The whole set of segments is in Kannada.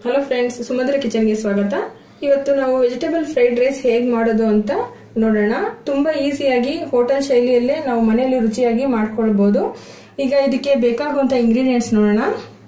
ಹಲೋ ಫ್ರೆಂಡ್ಸ್ ಸುಮಧುರ ಕಿಚನ್ಗೆ ಸ್ವಾಗತ ಇವತ್ತು ನಾವು ವೆಜಿಟೇಬಲ್ ಫ್ರೈಡ್ ರೈಸ್ ಹೇಗೆ ಮಾಡೋದು ಅಂತ ನೋಡೋಣ ತುಂಬಾ ಈಸಿಯಾಗಿ ಹೋಟೆಲ್ ಶೈಲಿಯಲ್ಲೇ ನಾವು ಮನೆಯಲ್ಲಿ ರುಚಿಯಾಗಿ ಮಾಡ್ಕೊಳ್ಬಹುದು ಈಗ ಇದಕ್ಕೆ ಬೇಕಾಗುವಂತ ಇಂಗ್ರೀಡಿಯೆಂಟ್ಸ್ ನೋಡೋಣ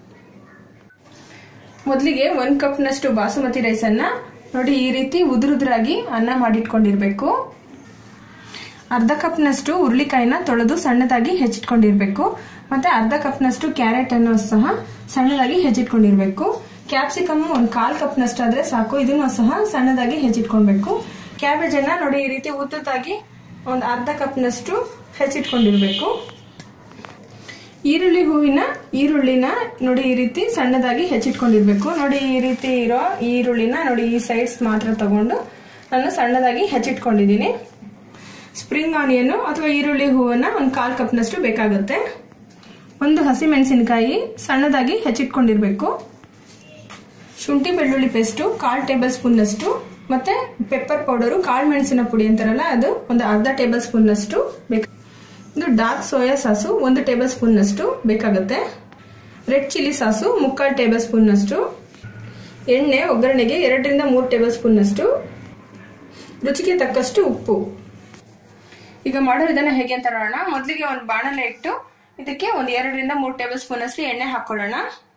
ಮೊದಲಿಗೆ ಒಂದ್ ಕಪ್ನಷ್ಟು ಬಾಸುಮತಿ ರೈಸ್ ಅನ್ನ ನೋಡಿ ಈ ರೀತಿ ಉದುರುದ್ರಾಗಿ ಅನ್ನ ಮಾಡಿಟ್ಕೊಂಡಿರ್ಬೇಕು ಅರ್ಧ ಕಪ್ನಷ್ಟು ಹುರುಳಿಕಾಯಿನ ತೊಳೆದು ಸಣ್ಣದಾಗಿ ಹೆಚ್ಚಿಟ್ಕೊಂಡಿರ್ಬೇಕು ಮತ್ತೆ ಅರ್ಧ ಕಪ್ನಷ್ಟು ಕ್ಯಾರೆಟ್ ಅನ್ನು ಸಹ ಸಣ್ಣದಾಗಿ ಹೆಚ್ಚಿಟ್ಕೊಂಡಿರ್ಬೇಕು ಕ್ಯಾಪ್ಸಿಕಮ್ ಒಂದು ಕಾಲ್ ಕಪ್ನಷ್ಟು ಆದ್ರೆ ಸಾಕು ಇದನ್ನು ಸಹ ಸಣ್ಣದಾಗಿ ಹೆಚ್ಚಿಟ್ಕೊಳ್ಬೇಕು ಕ್ಯಾಬೇಜ್ ಅನ್ನ ನೋಡಿ ಈ ರೀತಿ ಉದ್ದದಾಗಿ ಒಂದು ಅರ್ಧ ಕಪ್ನಷ್ಟು ಹೆಚ್ಚಿಟ್ಕೊಂಡಿರ್ಬೇಕು ಈರುಳ್ಳಿ ಹೂವಿನ ಈರುಳ್ಳಿನ ನೋಡಿ ಈ ರೀತಿ ಸಣ್ಣದಾಗಿ ಹೆಚ್ಚಿಟ್ಕೊಂಡಿರ್ಬೇಕು ನೋಡಿ ಈ ರೀತಿ ಇರೋ ಈರುಳ್ಳಿನ ನೋಡಿ ಈ ಸೈಡ್ಸ್ ಮಾತ್ರ ತಗೊಂಡು ನಾನು ಸಣ್ಣದಾಗಿ ಹೆಚ್ಚಿಟ್ಕೊಂಡಿದ್ದೀನಿ ಸ್ಪ್ರಿಂಗ್ ಆನಿಯನ್ ಅಥವಾ ಈರುಳ್ಳಿ ಹೂವನ್ನ ಒಂದು ಕಾಲ್ ಕಪ್ನಷ್ಟು ಬೇಕಾಗುತ್ತೆ ಒಂದು ಹಸಿ ಮೆಣಸಿನಕಾಯಿ ಸಣ್ಣದಾಗಿ ಹೆಚ್ಚಿಟ್ಕೊಂಡಿರ್ಬೇಕು ಶುಂಠಿ ಬೆಳ್ಳುಳ್ಳಿ ಪೇಸ್ಟು ಕಾಲ್ ಟೇಬಲ್ ಸ್ಪೂನ್ನಷ್ಟು ಮತ್ತೆ ಪೆಪ್ಪರ್ ಪೌಡರು ಕಾಳು ಮೆಣಸಿನ ಪುಡಿ ಅಂತಾರಲ್ಲ ಅದು ಒಂದು ಅರ್ಧ ಟೇಬಲ್ ಸ್ಪೂನ್ನಷ್ಟು ಬೇಕು ಇದು ಡಾರ್ಕ್ ಸೋಯಾ ಸಾಸು ಒಂದು ಟೇಬಲ್ ಸ್ಪೂನ್ನಷ್ಟು ಬೇಕಾಗುತ್ತೆ ರೆಡ್ ಚಿಲ್ಲಿ ಸಾಸು ಮುಕ್ಕಾಲು ಟೇಬಲ್ ಸ್ಪೂನ್ನಷ್ಟು ಎಣ್ಣೆ ಒಗ್ಗರಣೆಗೆ ಎರಡರಿಂದ ಮೂರು ಟೇಬಲ್ ಸ್ಪೂನ್ನಷ್ಟು ರುಚಿಗೆ ತಕ್ಕಷ್ಟು ಉಪ್ಪು ಈಗ ಮಾಡೋ ವಿಧಾನ ಹೇಗೆ ಅಂತ ನೋಡೋಣ ಮೊದಲಿಗೆ ಒಂದು ಬಾಣಲೆ ಇಟ್ಟು ಇದಕ್ಕೆ ಒಂದು ಎರಡರಿಂದ ಮೂರು ಟೇಬಲ್ ಸ್ಪೂನ್ ಅಷ್ಟು ಎಣ್ಣೆ ಹಾಕೊಳ್ಳೋಣ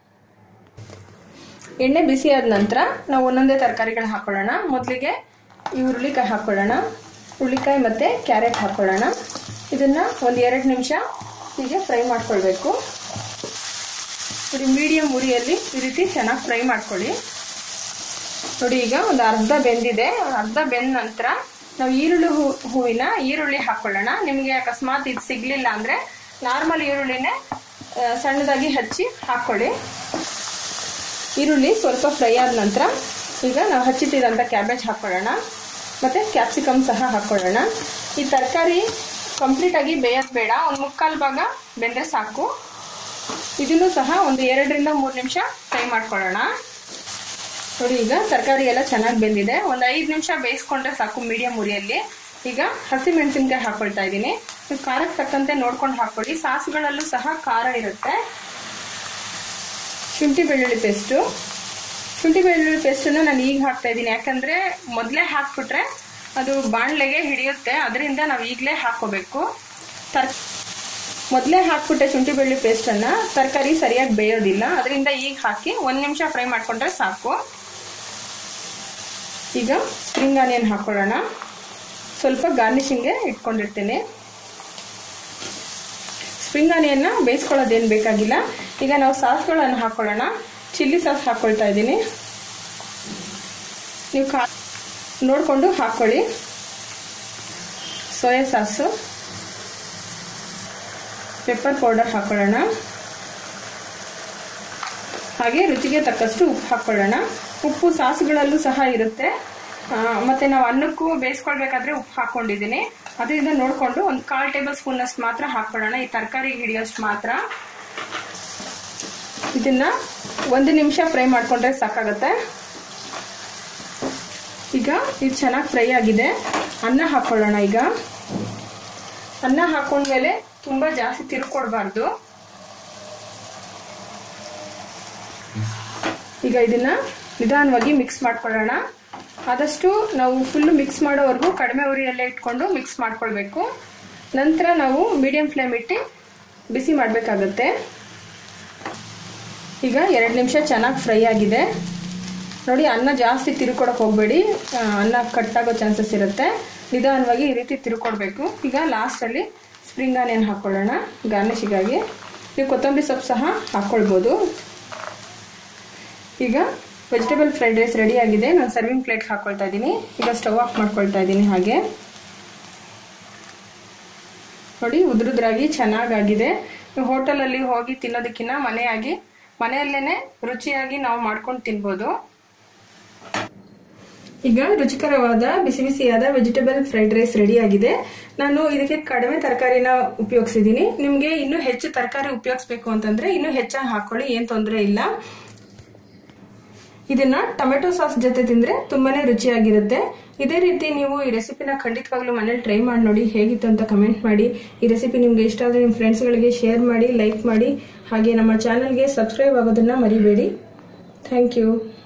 ಎಣ್ಣೆ ಬಿಸಿ ಆದ ನಂತರ ನಾವು ಒಂದೊಂದೇ ತರಕಾರಿಗಳು ಹಾಕೊಳ್ಳೋಣ ಮೊದಲಿಗೆ ಈ ಹುರುಳಿಕಾಯಿ ಹಾಕೊಳ್ಳೋಣ ಹುರುಳಿಕಾಯಿ ಮತ್ತೆ ಕ್ಯಾರೆಟ್ ಹಾಕೊಳ್ಳೋಣ ಇದನ್ನ ಒಂದು ಎರಡು ನಿಮಿಷ ಹೀಗೆ ಫ್ರೈ ಮಾಡ್ಕೊಳ್ಬೇಕು ನೋಡಿ ಮೀಡಿಯಂ ಉರಿಯಲ್ಲಿ ಈ ರೀತಿ ಚೆನ್ನಾಗಿ ಫ್ರೈ ಮಾಡ್ಕೊಳ್ಳಿ ನೋಡಿ ಈಗ ಒಂದು ಅರ್ಧ ಬೆಂದಿದೆ ಅರ್ಧ ಬೆಂದ ನಂತರ ನಾವು ಈರುಳ್ಳಿ ಹೂ ಹೂವಿನ ಈರುಳ್ಳಿ ಹಾಕೊಳ್ಳೋಣ ನಿಮಗೆ ಅಕಸ್ಮಾತ್ ಇದು ಸಿಗ್ಲಿಲ್ಲ ಅಂದ್ರೆ ನಾರ್ಮಲ್ ಈರುಳ್ಳಿನೇ ಸಣ್ಣದಾಗಿ ಹಚ್ಚಿ ಹಾಕೊಳ್ಳಿ ಈರುಳ್ಳಿ ಸ್ವಲ್ಪ ಫ್ರೈ ಆದ ನಂತರ ಈಗ ನಾವು ಹಚ್ಚಿಟ್ಟಿರೋಂಥ ಕ್ಯಾಬೇಜ್ ಹಾಕೊಳ್ಳೋಣ ಮತ್ತೆ ಕ್ಯಾಪ್ಸಿಕಮ್ ಸಹ ಹಾಕೊಳ್ಳೋಣ ಈ ತರಕಾರಿ ಕಂಪ್ಲೀಟ್ ಆಗಿ ಬೇಯೋದು ಬೇಡ ಒಂದು ಮುಕ್ಕಾಲು ಭಾಗ ಬೆಂದರೆ ಸಾಕು ಇದನ್ನು ಸಹ ಒಂದು ಎರಡರಿಂದ ಮೂರು ನಿಮಿಷ ಫ್ರೈ ಮಾಡ್ಕೊಳ್ಳೋಣ ನೋಡಿ ಈಗ ತರಕಾರಿ ಎಲ್ಲ ಚೆನ್ನಾಗಿ ಬೆಂದಿದೆ ಒಂದು ಐದು ನಿಮಿಷ ಬೇಯಿಸ್ಕೊಂಡ್ರೆ ಸಾಕು ಮೀಡಿಯಂ ಉರಿಯಲ್ಲಿ ಈಗ ಹಸಿ ಮೆಣಸಿನ್ಕಾಯಿ ಹಾಕೊಳ್ತಾ ಇದ್ದೀನಿ ನೀವು ಖಾರಕ್ಕೆ ತಕ್ಕಂತೆ ನೋಡ್ಕೊಂಡು ಹಾಕೊಳ್ಳಿ ಸಾಸುಗಳಲ್ಲೂ ಸಹ ಖಾರ ಇರುತ್ತೆ ಶುಂಠಿ ಬೆಳ್ಳುಳ್ಳಿ ಪೇಸ್ಟು ಶುಂಠಿ ಬೆಳ್ಳುಳ್ಳಿ ಪೇಸ್ಟನ್ನು ನಾನು ಈಗ ಹಾಕ್ತಾ ಇದ್ದೀನಿ ಯಾಕಂದ್ರೆ ಮೊದಲೇ ಹಾಕ್ಬಿಟ್ರೆ ಅದು ಬಾಣಲೆಗೆ ಹಿಡಿಯುತ್ತೆ ಅದರಿಂದ ನಾವು ಈಗಲೇ ಹಾಕೋಬೇಕು ತರ್ ಮೊದಲೇ ಹಾಕ್ಬಿಟ್ಟೆ ಶುಂಠಿ ಬೆಳ್ಳುಳ್ಳಿ ಪೇಸ್ಟನ್ನು ತರಕಾರಿ ಸರಿಯಾಗಿ ಬೇಯೋದಿಲ್ಲ ಅದರಿಂದ ಈಗ ಹಾಕಿ ಒಂದು ನಿಮಿಷ ಫ್ರೈ ಮಾಡ್ಕೊಂಡ್ರೆ ಸಾಕು ಈಗ ಸ್ಪ್ರಿಂಗ್ ಆನಿಯನ್ ಹಾಕೊಳ್ಳೋಣ ಸ್ವಲ್ಪ ಗಾರ್ನಿಶಿಂಗ್ಗೆ ಇಟ್ಕೊಂಡಿರ್ತೀನಿ ಸ್ಪ್ರಿಂಗ್ ಆನಿಯನ್ನ ಬೇಯಿಸ್ಕೊಳ್ಳೋದೇನು ಬೇಕಾಗಿಲ್ಲ ಈಗ ನಾವು ಸಾಸ್ಗಳನ್ನು ಹಾಕೊಳ್ಳೋಣ ಚಿಲ್ಲಿ ಸಾಸ್ ಹಾಕ್ಕೊಳ್ತಾ ಇದ್ದೀನಿ ನೀವು ಕಾ ನೋಡಿಕೊಂಡು ಹಾಕ್ಕೊಳ್ಳಿ ಸೋಯಾ ಸಾಸು ಪೆಪ್ಪರ್ ಪೌಡರ್ ಹಾಕೊಳ್ಳೋಣ ಹಾಗೆ ರುಚಿಗೆ ತಕ್ಕಷ್ಟು ಉಪ್ಪು ಹಾಕೊಳ್ಳೋಣ ಉಪ್ಪು ಸಾಸುಗಳಲ್ಲೂ ಸಹ ಇರುತ್ತೆ ಮತ್ತೆ ನಾವು ಅನ್ನಕ್ಕೂ ಬೇಯಿಸ್ಕೊಳ್ಬೇಕಾದ್ರೆ ಉಪ್ಪು ಹಾಕೊಂಡಿದ್ದೀನಿ ಅದರಿಂದ ನೋಡಿಕೊಂಡು ಒಂದು ಕಾಲು ಟೇಬಲ್ ಸ್ಪೂನ್ ಅಷ್ಟು ಮಾತ್ರ ಹಾಕೊಳ್ಳೋಣ ಈ ತರಕಾರಿ ಹಿಡಿಯೋಷ್ಟು ಮಾತ್ರ ಇದನ್ನ ಒಂದು ನಿಮಿಷ ಫ್ರೈ ಮಾಡ್ಕೊಂಡ್ರೆ ಸಾಕಾಗತ್ತೆ ಈಗ ಇದು ಚೆನ್ನಾಗಿ ಫ್ರೈ ಆಗಿದೆ ಅನ್ನ ಹಾಕೊಳ್ಳೋಣ ಈಗ ಅನ್ನ ಹಾಕೊಂಡ್ಮೇಲೆ ತುಂಬಾ ಜಾಸ್ತಿ ತಿರ್ಕೊಡ್ಬಾರ್ದು ಈಗ ಇದನ್ನ ನಿಧಾನವಾಗಿ ಮಿಕ್ಸ್ ಮಾಡ್ಕೊಳ್ಳೋಣ ಆದಷ್ಟು ನಾವು ಫುಲ್ ಮಿಕ್ಸ್ ಮಾಡೋವರೆಗೂ ಕಡಿಮೆ ಉರಿಯಲ್ಲೇ ಇಟ್ಕೊಂಡು ಮಿಕ್ಸ್ ಮಾಡ್ಕೊಳ್ಬೇಕು ನಂತರ ನಾವು ಮೀಡಿಯಂ ಫ್ಲೇಮ್ ಇಟ್ಟು ಬಿಸಿ ಮಾಡಬೇಕಾಗತ್ತೆ ಈಗ ಎರಡು ನಿಮಿಷ ಚೆನ್ನಾಗಿ ಫ್ರೈ ಆಗಿದೆ ನೋಡಿ ಅನ್ನ ಜಾಸ್ತಿ ತಿರುಕೊಡಕ್ಕೆ ಹೋಗಬೇಡಿ ಅನ್ನ ಕಟ್ಟಾಗೋ ಚಾನ್ಸಸ್ ಇರುತ್ತೆ ನಿಧಾನವಾಗಿ ಈ ರೀತಿ ತಿರುಕೊಡ್ಬೇಕು ಈಗ ಲಾಸ್ಟಲ್ಲಿ ಸ್ಪ್ರಿಂಗ್ ಆನಿಯನ್ ಹಾಕ್ಕೊಳ್ಳೋಣ ಗಾರ್ನಿಶಿಗಾಗಿ ನೀವು ಕೊತ್ತಂಬರಿ ಸೊಪ್ಪು ಸಹ ಹಾಕ್ಕೊಳ್ಬೋದು ಈಗ ವೆಜಿಟೇಬಲ್ ಫ್ರೈಡ್ ರೈಸ್ ರೆಡಿ ಆಗಿದೆ ನಾನು ಸರ್ವಿಂಗ್ ಪ್ಲೇಟ್ ಹಾಕ್ಕೊಳ್ತಾ ಇದ್ದೀನಿ ಈಗ ಸ್ಟವ್ ಆಫ್ ಮಾಡ್ಕೊಳ್ತಾ ಇದ್ದೀನಿ ಹಾಗೆ ನೋಡಿ ಉದುರುದ್ರಾಗಿ ಚೆನ್ನಾಗಾಗಿದೆ ಹೋಟೆಲಲ್ಲಿ ಹೋಗಿ ತಿನ್ನೋದಕ್ಕಿಂತ ಮನೆಯಾಗಿ ಮನೆಯಲ್ಲೇನೆ ರುಚಿಯಾಗಿ ನಾವು ಮಾಡ್ಕೊಂಡು ತಿನ್ಬೋದು ಈಗ ರುಚಿಕರವಾದ ಬಿಸಿ ಬಿಸಿಯಾದ ವೆಜಿಟೇಬಲ್ ಫ್ರೈಡ್ ರೈಸ್ ರೆಡಿ ಆಗಿದೆ ನಾನು ಇದಕ್ಕೆ ಕಡಿಮೆ ತರಕಾರಿನ ಉಪಯೋಗಿಸಿದ್ದೀನಿ ನಿಮಗೆ ಇನ್ನೂ ಹೆಚ್ಚು ತರಕಾರಿ ಉಪಯೋಗಿಸ್ಬೇಕು ಅಂತಂದ್ರೆ ಇನ್ನೂ ಹೆಚ್ಚಾಗಿ ಹಾಕೊಳ್ಳಿ ಏನ್ ತೊಂದರೆ ಇಲ್ಲ ಇದನ್ನ ಟೊಮೆಟೊ ಸಾಸ್ ಜೊತೆ ತಿಂದ್ರೆ ತುಂಬಾನೇ ರುಚಿಯಾಗಿರುತ್ತೆ ಇದೇ ರೀತಿ ನೀವು ಈ ರೆಸಿಪಿನ ಖಂಡಿತವಾಗ್ಲೂ ಮನೇಲಿ ಟ್ರೈ ಮಾಡಿ ನೋಡಿ ಹೇಗಿತ್ತು ಅಂತ ಕಮೆಂಟ್ ಮಾಡಿ ಈ ರೆಸಿಪಿ ನಿಮ್ಗೆ ಇಷ್ಟ ಆದರೆ ನಿಮ್ಮ ಫ್ರೆಂಡ್ಸ್ಗಳಿಗೆ ಶೇರ್ ಮಾಡಿ ಲೈಕ್ ಮಾಡಿ ಹಾಗೆ ನಮ್ಮ ಚಾನಲ್ಗೆ ಸಬ್ಸ್ಕ್ರೈಬ್ ಆಗೋದನ್ನ ಮರಿಬೇಡಿ ಥ್ಯಾಂಕ್ ಯು